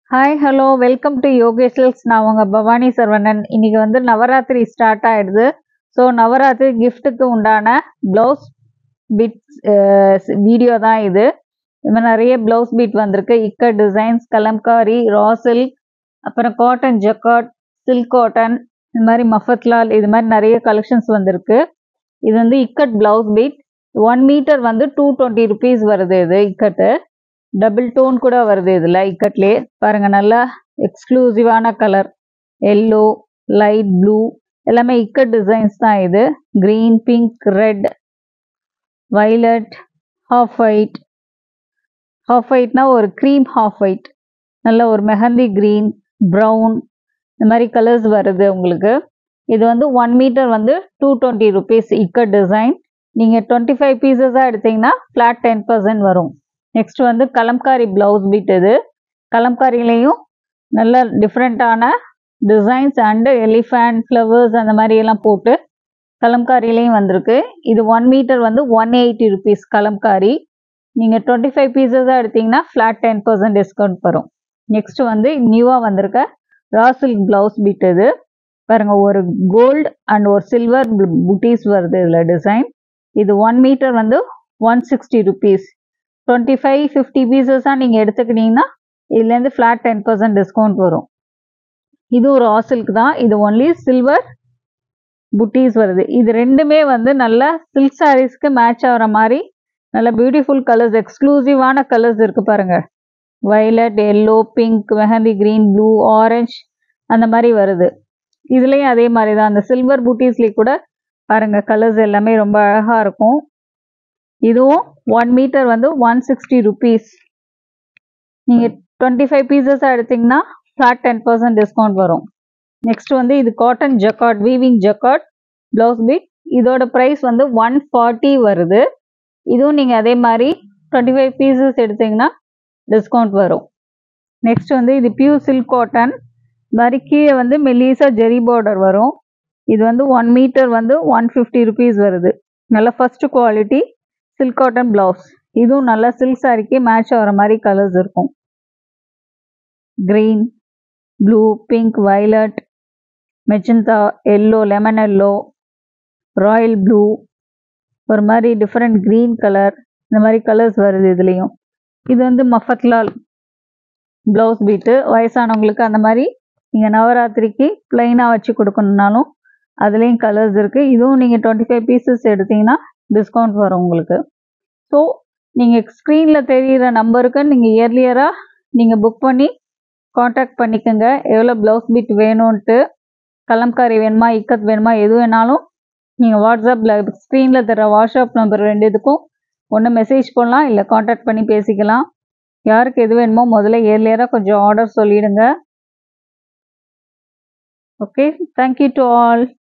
hi hello welcome to யோகேஷல்ஸ் நான் உங்கள் பவானி சரவணன் இன்னைக்கு வந்து நவராத்திரி ஸ்டார்ட் ஆயிடுது ஸோ நவராத்திரி கிஃப்ட்டுக்கு உண்டான ப்ளவுஸ் பிட்ஸ் வீடியோ தான் இது இது மாதிரி நிறைய ப்ளவுஸ் பீட் வந்திருக்கு இக்க டிசைன்ஸ் கலம்காரி ரா சில்க் அப்புறம் காட்டன் ஜக்காட் சில்க் காட்டன் இது மாதிரி மஃபத்லால் இது மாதிரி நிறைய கலெக்ஷன்ஸ் வந்திருக்கு இது வந்து ikat blouse bit one metre வந்து டூ டுவெண்ட்டி ருபீஸ் வருது இது இக்கட்டு டபுள் டோன் கூட வருது இதில் இக்கட்லேயே பாருங்கள் நல்லா எக்ஸ்க்ளூசிவான கலர் எல்லோ லைட் ப்ளூ எல்லாமே இக்கட் டிசைன்ஸ் தான் இது green pink red violet half white half ஒயிட்னா ஒரு க்ரீம் ஹாஃப் ஒயிட் நல்ல ஒரு மெஹந்தி க்ரீன் ப்ரௌன் இந்த மாதிரி கலர்ஸ் வருது உங்களுக்கு இது வந்து ஒன் மீட்டர் வந்து two twenty rupees ikat design நீங்கள் டுவெண்ட்டி ஃபைவ் பீசஸாக எடுத்தீங்கன்னா ஃப்ளாட் டென் பர்சன்ட் வரும் நெக்ஸ்ட் வந்து கலம்காரி ப்ளவுஸ் பீட் இது கலம்காரிலையும் நல்ல டிஃப்ரெண்ட்டான டிசைன்ஸ் அண்டு எலிஃபண்ட் ஃப்ளவர்ஸ் அந்த மாதிரி எல்லாம் போட்டு கலம்காரிலையும் வந்திருக்கு இது ஒன் மீட்டர் வந்து ஒன் எயிட்டி ருபீஸ் கலம்காரி நீங்கள் டுவெண்ட்டி ஃபைவ் பீசஸாக எடுத்தீங்கன்னா ஃப்ளாட் டென் பர்சன்ட் டிஸ்கவுண்ட் வரும் நெக்ஸ்ட் வந்து நியூவாக வந்திருக்க ரா சில்க் ப்ளவுஸ் பீட் இது பாருங்கள் ஒரு கோல்டு அண்ட் ஒரு சில்வர் புட்டீஸ் வருது இதில் டிசைன் இது ஒன் மீட்டர் வந்து one sixty rupees twenty five fifty பீசஸாக நீங்கள் எடுத்துக்கிட்டீங்கன்னா இதுலேருந்து ஃப்ளாட் டென் பர்சன்ட் டிஸ்கவுண்ட் வரும் இது ஒரு ஆசில்க் தான் இது ஒன்லி சில்வர் புட்டீஸ் வருது இது ரெண்டுமே வந்து நல்ல சில்க் சாரீஸ்க்கு மேட்ச் ஆகிற மாதிரி நல்ல பியூட்டிஃபுல் கலர்ஸ் எக்ஸ்க்ளூசிவான கலர்ஸ் இருக்குது பாருங்கள் violet yellow pink mehndi green blue orange அந்த மாதிரி வருது இதுலேயும் அதே மாதிரி தான் அந்த சில்வர் புட்டீஸ்லேயும் கூட பாருங்கள் கலர்ஸ் எல்லாமே ரொம்ப அழகாக இருக்கும் இதுவும் ஒன் மீட்டர் வந்து ஒன் சிக்ஸ்டி ருபீஸ் நீங்கள் டுவெண்ட்டி ஃபைவ் பீசஸாக எடுத்திங்கன்னா ஃப்ளாட் டென் பர்சன்ட் டிஸ்கவுண்ட் வரும் நெக்ஸ்ட் வந்து இது cotton jacquard weaving jacquard blouse bit இதோட ப்ரைஸ் வந்து ஒன் ஃபார்ட்டி வருது இதுவும் நீங்கள் அதே மாதிரி டுவெண்ட்டி ஃபைவ் பீசஸ் எடுத்திங்கன்னா டிஸ்கவுண்ட் வரும் நெக்ஸ்ட் வந்து இது பியூர் சில்க் காட்டன் மாதிரி கீழே வந்து மெலீஸா ஜெரி பார்டர் வரும் இது வந்து ஒன் மீட்டர் வந்து ஒன் ஃபிஃப்டி ருபீஸ் வருது நல்ல first quality silk cotton blouse இதுவும் நல்லா சில்க் சாரிக்கு மேட்ச் ஆகிற மாதிரி கலர்ஸ் இருக்கும் green blue pink violet magenta yellow lemon yellow royal blue ஒரு மாதிரி டிஃப்ரெண்ட் க்ரீன் கலர் இந்த மாதிரி கலர்ஸ் வருது இதுலேயும் இது வந்து மஃபத்லால் ப்ளவுஸ் பீட்டு வயசானவங்களுக்கு அந்த மாதிரி நீங்கள் நவராத்திரிக்கு ப்ளைனாக வச்சு கொடுக்கணுன்னாலும் அதுலேயும் கலர்ஸ் இருக்குது இதுவும் நீங்கள் டுவெண்ட்டி ஃபைவ் பீசஸ் எடுத்தீங்கன்னா டிஸ்கவுண்ட் வரும் உங்களுக்கு ஸோ நீங்கள் ஸ்க்ரீனில் தெரிகிற நம்பருக்கு நீங்கள் இயர்லியராக நீங்கள் புக் பண்ணி காண்டாக்ட் பண்ணிக்கோங்க எவ்வளோ ப்ளவுஸ் பீட் வேணும்ன்ட்டு கலம்காரி வேணுமா இக்கத் வேணுமா எது வேணாலும் நீங்கள் வாட்ஸ்அப்பில் ஸ்க்ரீனில் தர வாட்ஸ்அப் நம்பர் ரெண்டு இதுக்கும் ஒன்று மெசேஜ் பண்ணலாம் இல்லை காண்டாக்ட் பண்ணி பேசிக்கலாம் யாருக்கு எது வேணுமோ முதல்ல இயர்லியராக கொஞ்சம் ஆர்டர் சொல்லிவிடுங்க ஓகே தேங்க்யூ டு ஆல்